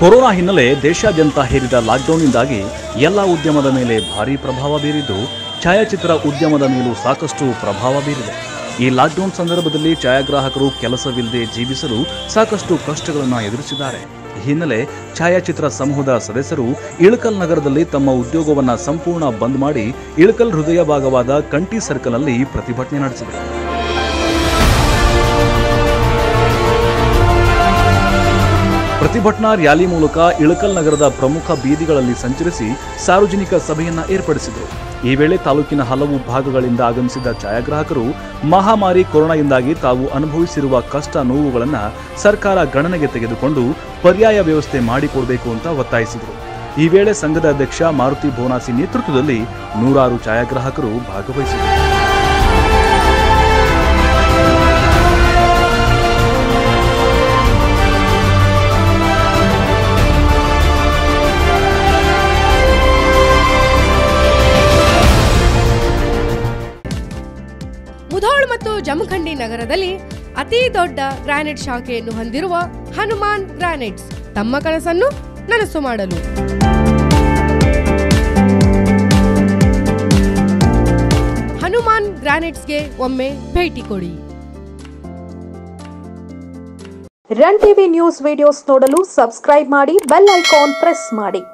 corona ಹಿನ್ನೆಲೆ ದೇಶಾದ್ಯಂತ ಹೇರಿದ ಲಾಕ್ಡೌನ್ನಿಂದಾಗಿ ಎಲ್ಲ ಉದ್ಯಮದ ಮೇಲೆ ಭಾರೀ ಪ್ರಭಾವ ಬೀರಿದ್ದು ಛಾಯಾಚಿತ್ರ ಉದ್ಯಮದ ಮೇಲೂ ಸಾಕಷ್ಟು ಪ್ರಭಾವ ಬೀರಿದೆ ಈ ಲಾಕ್ಡೌನ್ ಸಂದರ್ಭದಲ್ಲಿ ಛಾಯಾಗ್ರಾಹಕರು ಕೆಲಸವಿಲ್ಲದೆ ಜೀವಿಸಲು ಸಾಕಷ್ಟು ಕಷ್ಟಗಳನ್ನು ಎದುರಿಸಿದ್ದಾರೆ ಈ ಹಿನ್ನೆಲೆ ಛಾಯಾಚಿತ್ರ ಸಮೂಹದ ಸದಸ್ಯರು ಇಳಕಲ್ ನಗರದಲ್ಲಿ ತಮ್ಮ ಉದ್ಯೋಗವನ್ನ ಸಂಪೂರ್ಣ ಬಂದ್ ಮಾಡಿ ಇಳಕಲ್ ಹೃದಯ ಭಾಗವಾದ ಕಂಟಿ ಸರ್ಕಲ್ನಲ್ಲಿ ಪ್ರತಿಭಟನೆ ನಡೆಸಿದರು ಪ್ರತಿಭಟನಾ ರ್ಯಾಲಿ ಮೂಲಕ ಇಳಕಲ್ ನಗರದ ಪ್ರಮುಖ ಬೀದಿಗಳಲ್ಲಿ ಸಂಚರಿಸಿ ಸಾರ್ವಜನಿಕ ಸಭೆಯನ್ನ ಏರ್ಪಡಿಸಿದರು ಈ ವೇಳೆ ತಾಲೂಕಿನ ಹಲವು ಭಾಗಗಳಿಂದ ಆಗಮಿಸಿದ ಛಾಯಾಗ್ರಾಹಕರು ಮಹಾಮಾರಿ ಕೊರೋನಾದಿಂದಾಗಿ ತಾವು ಅನುಭವಿಸಿರುವ ಕಷ್ಟ ನೋವುಗಳನ್ನು ಸರ್ಕಾರ ಗಣನೆಗೆ ತೆಗೆದುಕೊಂಡು ಪರ್ಯಾಯ ವ್ಯವಸ್ಥೆ ಮಾಡಿಕೊಡಬೇಕು ಅಂತ ಒತ್ತಾಯಿಸಿದರು ಈ ವೇಳೆ ಸಂಘದ ಅಧ್ಯಕ್ಷ ಮಾರುತಿ ಬೋನಾಸಿ ನೇತೃತ್ವದಲ್ಲಿ ನೂರಾರು ಛಾಯಾಗ್ರಾಹಕರು ಭಾಗವಹಿಸಿದರು ಮುಧೋಳ್ ಮತ್ತು ಜಮಖಂಡಿ ನಗರದಲ್ಲಿ ಅತಿ ದೊಡ್ಡ ಗ್ರಾನೈಟ್ ಶಾಖೆಯನ್ನು ಹೊಂದಿರುವ ಹನುಮಾನ್ ಗ್ರಾನೈಟ್ಸ್ ತಮ್ಮ ಕನಸನ್ನು ನನಸು ಮಾಡಲು ಹನುಮಾನ್ ಗ್ರಾನೈಟ್ಸ್ಗೆ ಒಮ್ಮೆ ಭೇಟಿ ಕೊಡಿ ರನ್ ಟಿವಿ ನ್ಯೂಸ್ ವಿಡಿಯೋಸ್ ನೋಡಲು ಸಬ್ಸ್ಕ್ರೈಬ್ ಮಾಡಿ ಬೆಲ್ ಐಕಾನ್ ಪ್ರೆಸ್ ಮಾಡಿ